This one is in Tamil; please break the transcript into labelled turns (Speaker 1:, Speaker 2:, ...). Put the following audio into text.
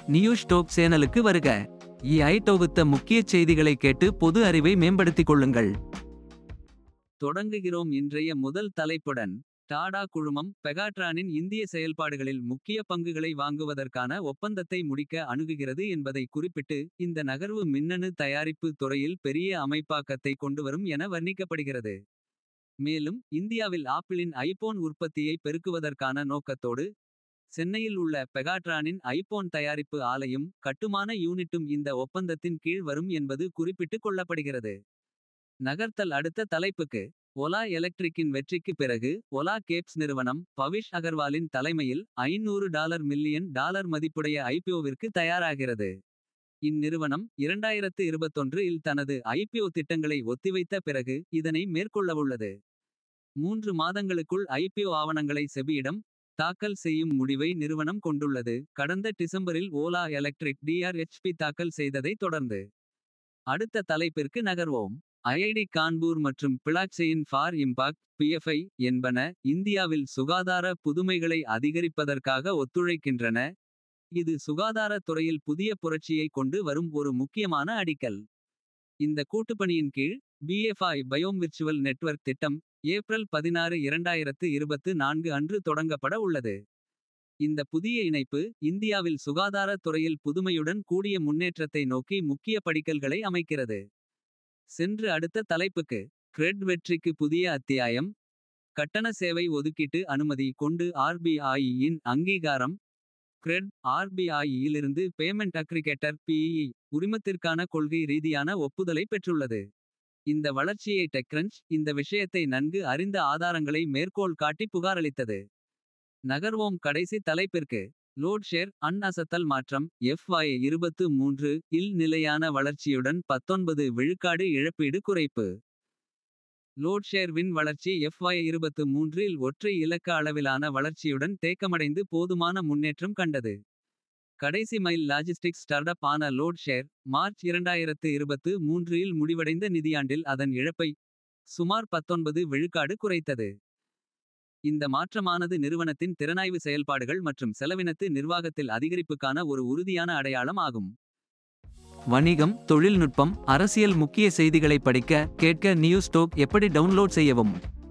Speaker 1: நியூஸ் டோப் சேனலுக்கு வருக இஐ தொகுத்த முக்கிய செய்திகளை கேட்டு பொது அறிவை மேம்படுத்திக் கொள்ளுங்கள் தொடங்குகிறோம் இன்றைய முதல் தலைப்புடன் டாடா குழுமம் பெகாட்ரானின் இந்திய செயல்பாடுகளில் முக்கிய பங்குகளை வாங்குவதற்கான ஒப்பந்தத்தை முடிக்க அணுகுகிறது என்பதை குறிப்பிட்டு இந்த நகர்வு மின்னணு தயாரிப்பு துறையில் பெரிய அமைப்பாக்கத்தை கொண்டுவரும் என வர்ணிக்கப்படுகிறது மேலும் இந்தியாவில் ஆப்பிளின் ஐபோன் உற்பத்தியை பெருக்குவதற்கான நோக்கத்தோடு சென்னையில் உள்ள பெகாட்ரானின் ஐபோன் தயாரிப்பு ஆலையும் கட்டுமான யூனிட்டும் இந்த ஒப்பந்தத்தின் கீழ் வரும் என்பது குறிப்பிட்டுக் கொள்ளப்படுகிறது நகர்த்தல் அடுத்த தலைப்புக்கு ஒலா எலக்ட்ரிக்கின் வெற்றிக்கு பிறகு ஒலா கேப்ஸ் நிறுவனம் பவிஷ் அகர்வாலின் தலைமையில் ஐநூறு டாலர் மில்லியன் டாலர் மதிப்புடைய ஐபிஓவிற்கு தயாராகிறது இந்நிறுவனம் இரண்டாயிரத்து இருபத்தொன்று இல் தனது ஐபிஓ திட்டங்களை ஒத்திவைத்த பிறகு இதனை மேற்கொள்ளவுள்ளது மூன்று மாதங்களுக்குள் ஐபிஓ ஆவணங்களை செபியிடம் தாக்கல் செய்யும் முடிவை நிறுவனம் கொண்டுள்ளது கடந்த டிசம்பரில் ஓலா எலக்ட்ரிக் டிஆர்எச்பி தாக்கல் செய்ததை தொடர்ந்து அடுத்த தலைப்பிற்கு நகர்வோம் ஐஐடி கான்பூர் மற்றும் பிளாக்செயின் ஃபார் இம்பாக்ட் பிஎஃப்ஐ என்பன இந்தியாவில் சுகாதார புதுமைகளை அதிகரிப்பதற்காக ஒத்துழைக்கின்றன இது சுகாதாரத் துறையில் புதிய புரட்சியை கொண்டு வரும் ஒரு முக்கியமான அடிக்கல் இந்த கூட்டுப்பணியின் கீழ் பிஎஃப்ஐ பயோம் விர்ச்சுவல் நெட்வொர்க் திட்டம் ஏப்ரல் பதினாறு இரண்டாயிரத்து இருபத்து நான்கு அன்று தொடங்கப்பட உள்ளது இந்த புதிய இணைப்பு இந்தியாவில் சுகாதாரத் துறையில் புதுமையுடன் கூடிய முன்னேற்றத்தை நோக்கி முக்கிய படிக்கல்களை அமைக்கிறது சென்று அடுத்த தலைப்புக்கு கிரெட் வெற்றிக்கு புதிய அத்தியாயம் கட்டண சேவை ஒதுக்கீட்டு அனுமதி கொண்டு ஆர்பிஐயின் அங்கீகாரம் கிரெட் ஆர்பிஐயிலிருந்து பேமெண்ட் அக்ரிகேட்டர் பிஇ உரிமத்திற்கான கொள்கை ரீதியான ஒப்புதலை பெற்றுள்ளது இந்த வளர்ச்சியை டெக்ரன்ச் இந்த விஷயத்தை நன்கு அறிந்த ஆதாரங்களை மேற்கோள் காட்டி புகாரளித்தது நகர்வோம் கடைசி தலைப்பிற்கு லோட் ஷேர் அன் அசத்தல் மாற்றம் எஃப்ஒய் இருபத்து மூன்று இல் நிலையான வளர்ச்சியுடன் பத்தொன்பது விழுக்காடு இழப்பீடு குறைப்பு லோட் ஷேர் வின் வளர்ச்சி எஃப்ஒய் இருபத்து மூன்றில் ஒற்றை இலக்க அளவிலான வளர்ச்சியுடன் தேக்கமடைந்து போதுமான முன்னேற்றம் கண்டது கடைசி மைல் லாஜிஸ்டிக்ஸ் ஸ்டார்டப் ஆன லோட் ஷேர் மார்ச் இரண்டாயிரத்து இருபத்து மூன்றில் முடிவடைந்த நிதியாண்டில் அதன் இழப்பை சுமார் பத்தொன்பது விழுக்காடு குறைத்தது இந்த மாற்றமானது நிறுவனத்தின் திறனாய்வு செயல்பாடுகள் மற்றும் செலவினத்து நிர்வாகத்தில் அதிகரிப்புக்கான ஒரு உறுதியான அடையாளம் ஆகும் வணிகம் தொழில்நுட்பம் அரசியல் முக்கிய செய்திகளை படிக்க கேட்க நியூஸ் டோக் எப்படி டவுன்லோட் செய்யவும்